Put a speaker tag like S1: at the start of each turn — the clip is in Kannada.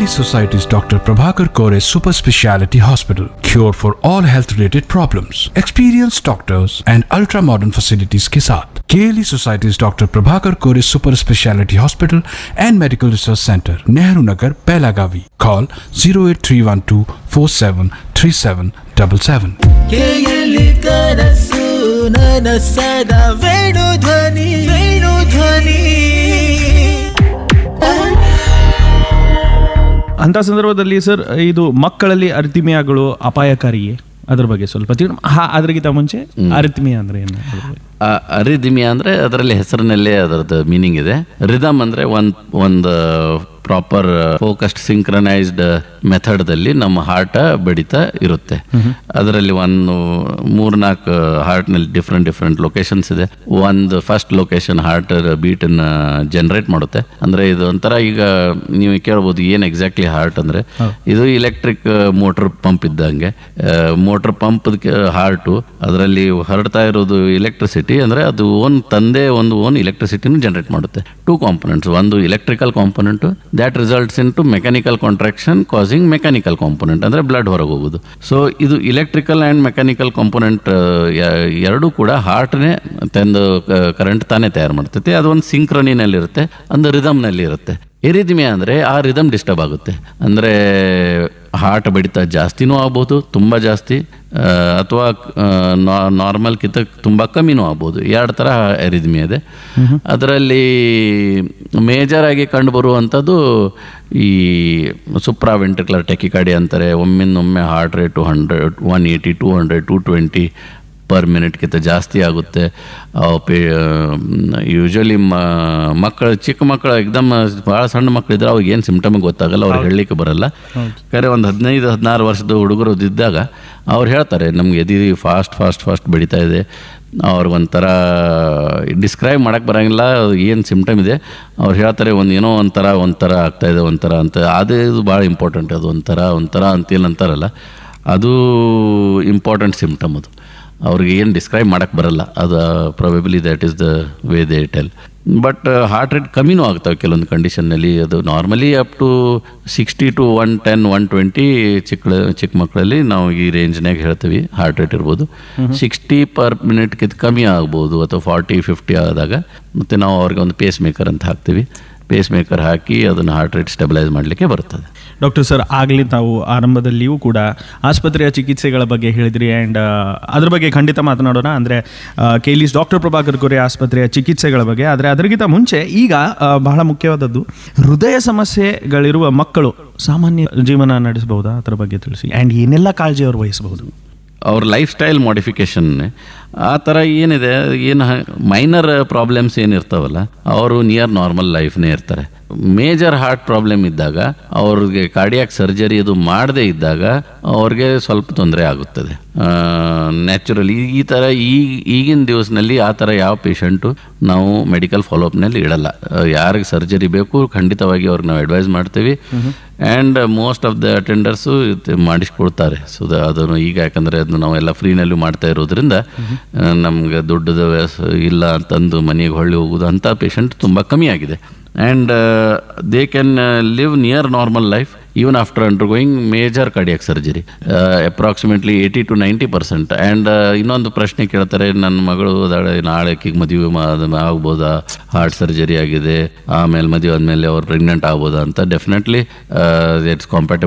S1: Kaylee Society's Dr. Prabhakar Kore Super Speciality Hospital. Cure for all health related problems. Experienced doctors and ultra modern facilities के साथ Kaylee Society's Dr. Prabhakar Kore Super Speciality Hospital and Medical Research Center, Nehru Nagar, Pelagavi. Call 08312 473777.
S2: ಕೇಯಲಿ ಕನಸು ನನಸದ ವೇಣು ಧ್ವನಿ ವೇಣು ಧ್ವನಿ
S3: ಅಂತ ಸಂದರ್ಭದಲ್ಲಿ ಸರ್ ಇದು ಮಕ್ಕಳಲ್ಲಿ ಅರಿತಿಮಿಯಾಗಳು ಅಪಾಯಕಾರಿಯೇ ಅದ್ರ ಬಗ್ಗೆ ಸ್ವಲ್ಪ ತಿಳಿ ಹಾ ಅದ್ರಗಿಂತ ಮುಂಚೆ ಅರಿತಿಮಿಯಾ ಅಂದ್ರೆ ಏನು ಅದ್ರ ಬಗ್ಗೆ.
S4: ಅರಿದಿಮಿಯಾ ಅಂದರೆ ಅದರಲ್ಲಿ ಹೆಸರಿನಲ್ಲೇ ಅದರದ್ದು ಮೀನಿಂಗ್ ಇದೆ ರಿದಮ್ ಅಂದರೆ ಒಂದು ಒಂದು ಪ್ರಾಪರ್ ಫೋಕಸ್ಡ್ ಸಿಂಕ್ರನೈಸ್ಡ್ ಮೆಥಡ್ದಲ್ಲಿ ನಮ್ಮ ಹಾರ್ಟ ಬಡಿತಾ ಇರುತ್ತೆ ಅದರಲ್ಲಿ ಒಂದು ಮೂರ್ನಾಲ್ಕು ಹಾರ್ಟ್ನಲ್ಲಿ ಡಿಫ್ರೆಂಟ್ ಡಿಫ್ರೆಂಟ್ ಲೊಕೇಶನ್ಸ್ ಇದೆ ಒಂದು ಫಸ್ಟ್ ಲೊಕೇಶನ್ ಹಾರ್ಟ್ ಬೀಟನ್ನು ಜನರೇಟ್ ಮಾಡುತ್ತೆ ಅಂದರೆ ಇದು ಒಂಥರ ಈಗ ನೀವು ಕೇಳ್ಬೋದು ಏನು ಎಕ್ಸಾಕ್ಟ್ಲಿ ಹಾರ್ಟ್ ಅಂದರೆ ಇದು ಇಲೆಕ್ಟ್ರಿಕ್ ಮೋಟರ್ ಪಂಪ್ ಇದ್ದಂಗೆ ಮೋಟರ್ ಪಂಪ್ ಹಾರ್ಟು ಅದರಲ್ಲಿ ಹರಡ್ತಾ ಇರೋದು ಇಲೆಕ್ಟ್ರಿಸಿಟಿ ಅಂದರೆ ಅದು ಓನ್ ತಂದೆ ಒಂದು ಓನ್ ಇಲೆಕ್ಟ್ರಿಸಿಟಿನೂ ಜನರೇಟ್ ಮಾಡುತ್ತೆ ಟೂ ಕಾಂಪೊನೆಂಟ್ಸ್ ಒಂದು electrical component that results in to mechanical contraction causing mechanical component ಅಂದರೆ ಬ್ಲಡ್ ಹೊರಗೆ ಹೋಗೋದು ಸೊ ಇದು ಇಲೆಕ್ಟ್ರಿಕಲ್ ಆ್ಯಂಡ್ ಮೆಕ್ಯಾನಿಕಲ್ ಕಾಂಪೊನೆಂಟ್ ಎರಡೂ ಕೂಡ ಹಾರ್ಟ್ನೇ ತಂದು ಕರೆಂಟ್ ತಾನೇ ತಯಾರು ಮಾಡ್ತೈತೆ ಅದು ಒಂದು ಸಿಂಕ್ರನಿನಲ್ಲಿರುತ್ತೆ ಒಂದು ರಿದಮ್ನಲ್ಲಿ ಇರುತ್ತೆ ಎರಿದಿಮೆ ಅಂದರೆ ಆ ರಿದಮ್ ಡಿಸ್ಟರ್ಬ್ ಆಗುತ್ತೆ ಅಂದರೆ ಹಾರ್ಟ್ ಬಡಿತ ಜಾಸ್ತಿನೂ ಆಗ್ಬೋದು ತುಂಬ ಜಾಸ್ತಿ ಆ, ಅಥವಾ ನಾರ್ಮಲ್ಕಿಂತ ತುಂಬ ಕಮ್ಮಿನೂ ಆಗ್ಬೋದು ಎರಡು ಥರ ಎರಿದಿಮೆ ಇದೆ ಅದರಲ್ಲಿ ಮೇಜರ್ ಆಗಿ ಕಂಡುಬರುವಂಥದ್ದು ಈ ಸುಪ್ರಾ ವೆಂಟ್ರಿಕ್ಯುಲರ್ ಟೆಕಿಕಾಡಿ ಅಂತಾರೆ ಒಮ್ಮಿಂದೊಮ್ಮೆ heart rate hundred one eighty two hundred two twenty per ಮಿನಿಟ್ಗಿಂತ ಜಾಸ್ತಿ ಆಗುತ್ತೆ ಪೇ ಯೂಶ್ವಲಿ ಮಕ್ಕಳು ಚಿಕ್ಕ ಮಕ್ಕಳು ಎಕ್ದಮ್ ಭಾಳ ಸಣ್ಣ ಮಕ್ಕಳಿದ್ರೆ ಅವಾಗ ಏನು ಸಿಮ್ಟಮ್ ಗೊತ್ತಾಗಲ್ಲ ಅವ್ರಿಗೆ ಹೇಳಲಿಕ್ಕೆ ಬರಲ್ಲ ಖರೆ ಒಂದು ಹದಿನೈದು ಹದಿನಾರು ವರ್ಷದ ಹುಡುಗರು ಇದ್ದಾಗ ಅವ್ರು ಹೇಳ್ತಾರೆ ನಮ್ಗೆ ಎದಿ ಫಾಸ್ಟ್ ಫಾಸ್ಟ್ ಫಾಸ್ಟ್ ಬೆಳೀತಾ ಇದೆ ಅವ್ರಿಗೊಂಥರ ಡಿಸ್ಕ್ರೈಬ್ ಮಾಡೋಕ್ಕೆ ಬರೋಂಗಿಲ್ಲ ಏನು ಸಿಮ್ಟಮ್ ಇದೆ ಅವ್ರು ಹೇಳ್ತಾರೆ ಒಂದು ಏನೋ ಒಂಥರ ಒಂಥರ ಆಗ್ತಾಯಿದೆ ಒಂಥರ ಅಂತ ಅದೇ ಇದು ಭಾಳ ಇಂಪಾರ್ಟೆಂಟ್ ಅದು ಒಂಥರ ಒಂಥರ ಅಂತೇನು ಅಂತಾರಲ್ಲ ಅದು ಇಂಪಾರ್ಟೆಂಟ್ ಸಿಮ್ಟಮ್ ಅದು ಅವ್ರಿಗೆ ಏನು ಡಿಸ್ಕ್ರೈಬ್ ಮಾಡೋಕ್ಕೆ ಬರಲ್ಲ ಅದು probably that is the way they tell but heart rate ಕಮ್ಮಿನೂ ಆಗ್ತವೆ ಕೆಲವೊಂದು ಕಂಡೀಷನ್ನಲ್ಲಿ ಅದು normally up to sixty to one ten one twenty ಚಿಕ್ಕ ಚಿಕ್ಕ ಮಕ್ಕಳಲ್ಲಿ ನಾವು ಈ ರೇಂಜ್ನಾಗ ಹೇಳ್ತೀವಿ ಹಾರ್ಟ್ ರೇಟ್ ಇರ್ಬೋದು ಸಿಕ್ಸ್ಟಿ ಪರ್ ಮಿನಿಟ್ಗಿಂತ ಕಮ್ಮಿ ಆಗ್ಬೋದು ಅಥವಾ ಫಾರ್ಟಿ ಫಿಫ್ಟಿ ಆದಾಗ ಮತ್ತು ನಾವು ಅವ್ರಿಗೆ ಒಂದು ಪೇಸ್ ಮೇಕರ್ ಅಂತ ಹಾಕ್ತೀವಿ ಪೇಸ್ ಮೇಕರ್ ಹಾಕಿ ಅದನ್ನು ಹಾರ್ಟ್ ರೇಟ್ ಸ್ಟೆಬಿಲೈಸ್ ಮಾಡಲಿಕ್ಕೆ ಬರ್ತದೆ
S3: ಡಾಕ್ಟರ್ ಸರ್ ಆಗಲಿ ತಾವು ಆರಂಭದಲ್ಲಿಯೂ ಕೂಡ ಆಸ್ಪತ್ರೆಯ ಚಿಕಿತ್ಸೆಗಳ ಬಗ್ಗೆ ಹೇಳಿದ್ರಿ ಆ್ಯಂಡ್ ಅದ್ರ ಬಗ್ಗೆ ಖಂಡಿತ ಮಾತನಾಡೋಣ ಅಂದರೆ ಕೇಲಿಸ್ ಡಾಕ್ಟರ್ ಪ್ರಭಾಕರ್ ಕೊರೆ ಆಸ್ಪತ್ರೆಯ ಚಿಕಿತ್ಸೆಗಳ ಬಗ್ಗೆ ಆದರೆ ಅದರಿಗಿಂತ ಮುಂಚೆ ಈಗ ಆ, ಬಹಳ ಮುಖ್ಯವಾದದ್ದು ಹೃದಯ ಸಮಸ್ಯೆಗಳಿರುವ ಮಕ್ಕಳು ಸಾಮಾನ್ಯ ಜೀವನ ನಡೆಸಬಹುದಾ ಅದರ ಬಗ್ಗೆ ತಿಳಿಸಿ ಆ್ಯಂಡ್ ಏನೆಲ್ಲ ಕಾಳಜಿ ಅವರು ವಹಿಸಬಹುದು
S4: ಅವ್ರ ಲೈಫ್ ಸ್ಟೈಲ್ ಮಾಡಿಫಿಕೇಷನ್ ಆ ಥರ ಏನಿದೆ ಏನು ಮೈನರ್ ಪ್ರಾಬ್ಲಮ್ಸ್ ಏನಿರ್ತಾವಲ್ಲ ಅವರು ನಿಯರ್ ನಾರ್ಮಲ್ ಲೈಫ್ನೇ ಇರ್ತಾರೆ ಮೇಜರ್ ಹಾರ್ಟ್ ಪ್ರಾಬ್ಲಮ್ ಇದ್ದಾಗ ಅವ್ರಿಗೆ ಕಾರ್ಡಿಯಾಕ್ ಸರ್ಜರಿ ಅದು ಮಾಡದೇ ಇದ್ದಾಗ ಅವ್ರಿಗೆ ಸ್ವಲ್ಪ ತೊಂದರೆ ಆಗುತ್ತದೆ ನ್ಯಾಚುರಲಿ ಈ ಥರ ಈ ಈಗಿನ ದಿವಸನಲ್ಲಿ ಆ ಥರ ಯಾವ ಪೇಷಂಟು ನಾವು ಮೆಡಿಕಲ್ ಫಾಲೋಅಪ್ನಲ್ಲಿ ಇಡಲ್ಲ ಯಾರಿಗೆ ಸರ್ಜರಿ ಬೇಕು ಖಂಡಿತವಾಗಿ ಅವ್ರಿಗೆ ನಾವು ಅಡ್ವೈಸ್ ಮಾಡ್ತೀವಿ and most of the attenders ಮಾಡಿಸ್ಕೊಡ್ತಾರೆ ಸೊ ಅದನ್ನು ಈಗ ಯಾಕಂದರೆ ಅದನ್ನು ನಾವೆಲ್ಲ ಫ್ರೀನಲ್ಲೂ ಮಾಡ್ತಾ ಇರೋದ್ರಿಂದ ನಮ್ಗೆ ದುಡ್ಡದ ವ್ಯಾಸ ಇಲ್ಲ ಅಂತಂದು ಮನೆಗೆ ಹೊಳ್ಳಿ ಹೋಗೋದು ಅಂಥ ಪೇಷಂಟ್ ತುಂಬ ಕಮ್ಮಿ ಆಗಿದೆ and they can live near normal life even after undergoing major cardiac surgery approximately eighty to ninety percent and ಇನ್ನೊಂದು ಪ್ರಶ್ನೆ ಕೇಳ್ತಾರೆ ನನ್ನ ಮಗಳು ಅದಾಳೆ ನಾಳೆ ಆಕಿಗೆ ಮದುವೆ ಮಾ- ಆಗ್ಬೋದಾ ಹಾರ್ಟ್ ಸರ್ಜರಿ ಆಗಿದೆ ಆಮೇಲೆ ಮದುವೆ ಆದಮೇಲೆ ಅವ್ರು ಪ್ರೆಗ್ನೆಂಟ್ ಆಗ್ಬೋದಾ ಅಂತ ಡೆಫಿನೆಟ್ಲಿ ಇಟ್ಸ್ ಕಾಂಪ್ಯಾಟಬಲ್